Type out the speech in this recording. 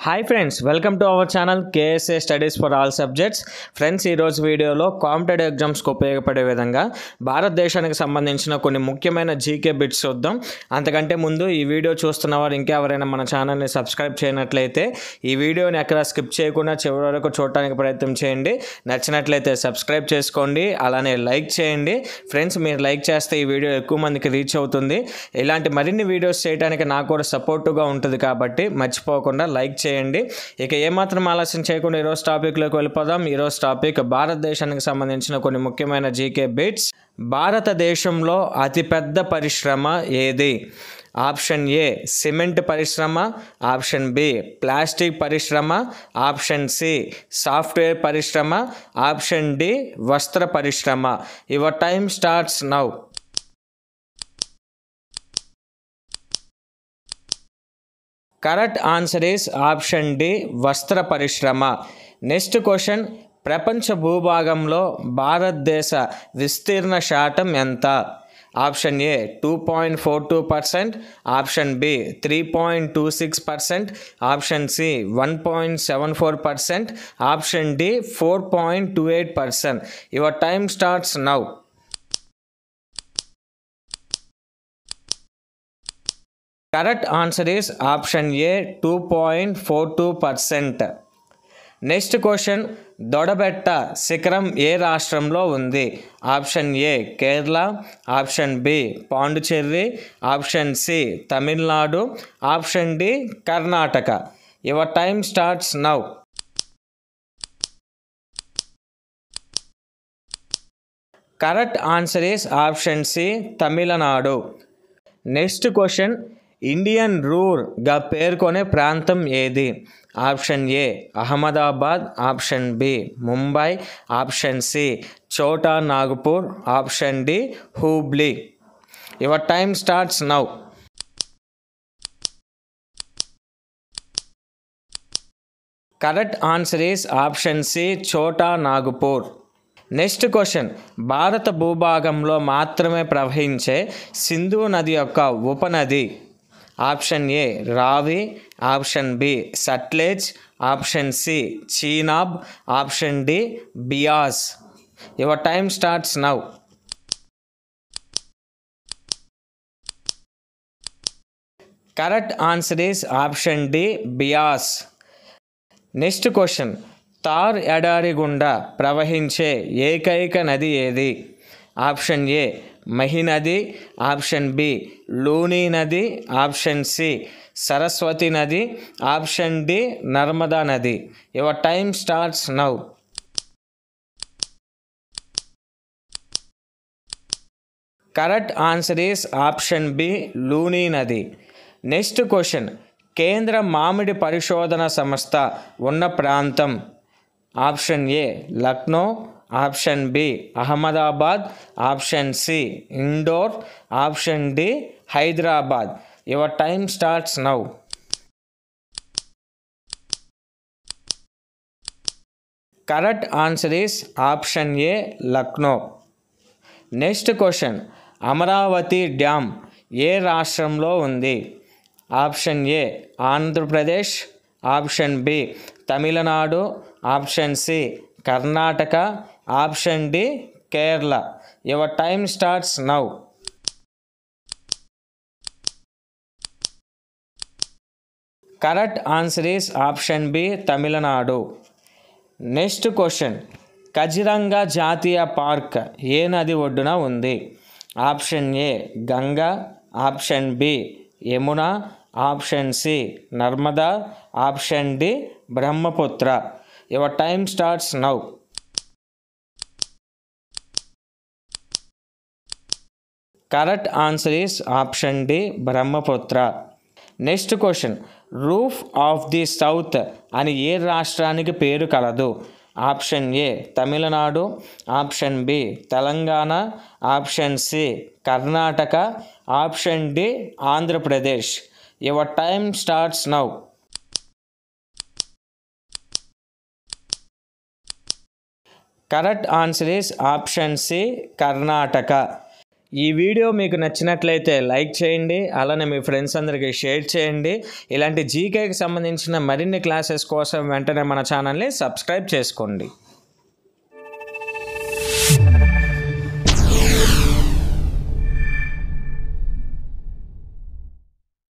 hi friends welcome to our channel KSA studies for all subjects friends ఈరోజు వీడియోలో competitive ఎగ్జామ్స్కి ఉపయోగపడే విధంగా భారతదేశానికి సంబంధించిన కొన్ని ముఖ్యమైన జీకే బిట్స్ చూద్దాం అంతకంటే ముందు ఈ వీడియో చూస్తున్న వారు ఇంకెవరైనా మన ఛానల్ని సబ్స్క్రైబ్ చేయనట్లయితే ఈ వీడియోని ఎక్కడ స్కిప్ చేయకుండా చివరి వరకు చూడటానికి ప్రయత్నం చేయండి నచ్చినట్లయితే సబ్స్క్రైబ్ చేసుకోండి అలానే లైక్ చేయండి ఫ్రెండ్స్ మీరు లైక్ చేస్తే ఈ వీడియో ఎక్కువ మందికి రీచ్ అవుతుంది ఇలాంటి మరిన్ని వీడియోస్ చేయడానికి నాకు కూడా సపోర్టుగా ఉంటుంది కాబట్టి మర్చిపోకుండా లైక్ చేయండి ఇక ఏమాత్రం ఆలస్యం చేయకుండా ఈరోజు టాపిక్లోకి వెళ్ళిపోదాం ఈరోజు టాపిక్ భారతదేశానికి సంబంధించిన కొన్ని ముఖ్యమైన జీకే బిట్స్ భారతదేశంలో అతిపెద్ద పరిశ్రమ ఏది ఆప్షన్ ఏ సిమెంట్ పరిశ్రమ ఆప్షన్ బి ప్లాస్టిక్ పరిశ్రమ ఆప్షన్ సి సాఫ్ట్వేర్ పరిశ్రమ ఆప్షన్ డి వస్త్ర పరిశ్రమ your time starts now correct answer is option D వస్త్ర పరిశ్రమ నెక్స్ట్ క్వశ్చన్ ప్రపంచ భూభాగంలో భారతదేశ విస్తీర్ణ శాతం ఎంత option A two point four two percent option B three point two six percent option C one point seven four percent option D four point two eight percent your time starts now correct answer is option A two point four two percent next question Doddabetta శిఖరం ఏ రాష్ట్రంలో ఉంది option A Kerala option B Pondicherry option C Tamil Nadu option D Karnataka your time starts now correct answer is option C Tamil Nadu next question Indian రూర్గా పేర్కొనే ప్రాంతం ఏది option A Ahmedabad option B Mumbai option C Chota Nagpur option D Hubli your time starts now correct answer is option C Chota Nagpur next question భారత భూభాగంలో మాత్రమే ప్రవహించే సింధు నది యొక్క ఉపనది option A Ravi option B Sutlej option C Chenab option D Beas your time starts now correct answer is option D Beas next question Thar ఎడారి గుండా ప్రవహించే ఏకైక నది ఏది option A Mahanadi option B Luni నది ఆప్షన్ సి సరస్వతి నది ఆప్షన్ డి నర్మదా నది your time starts now correct answer is option B Luni నది నెక్స్ట్ క్వశ్చన్ కేంద్ర మామిడి పరిశోధన సంస్థ ఉన్న ప్రాంతం option A Lucknow option B Ahmedabad option C Indore option D Hyderabad your time starts now correct answer is option A Lucknow next question Amaravati dam ఏ రాష్ట్రంలో ఉంది option A Andhra Pradesh option B Tamil Nadu option C Karnataka option D Kerala your time starts now correct answer is option B Tamil Nadu next question Kaziranga జాతీయ park ఏ నది ఒడ్డున ఉంది option A Ganga option B Yamuna option C Narmada option D Brahmaputra your time starts now correct answer is option D Brahmaputra next question roof of the south అని ఏ రాష్ట్రానికి పేరు కలదు option A Tamil Nadu option B Telangana option C Karnataka option D Andhra Pradesh your time starts now correct answer is option C Karnataka ఈ video మీకు నచ్చినట్లయితే like చేయండి అలానే మీ ఫ్రెండ్స్ అందరికీ షేర్ చేయండి ఇలాంటి జీకేకి సంబంధించిన మరిన్ని క్లాసెస్ కోసం వెంటనే మన ఛానల్ని సబ్స్క్రైబ్ చేసుకోండి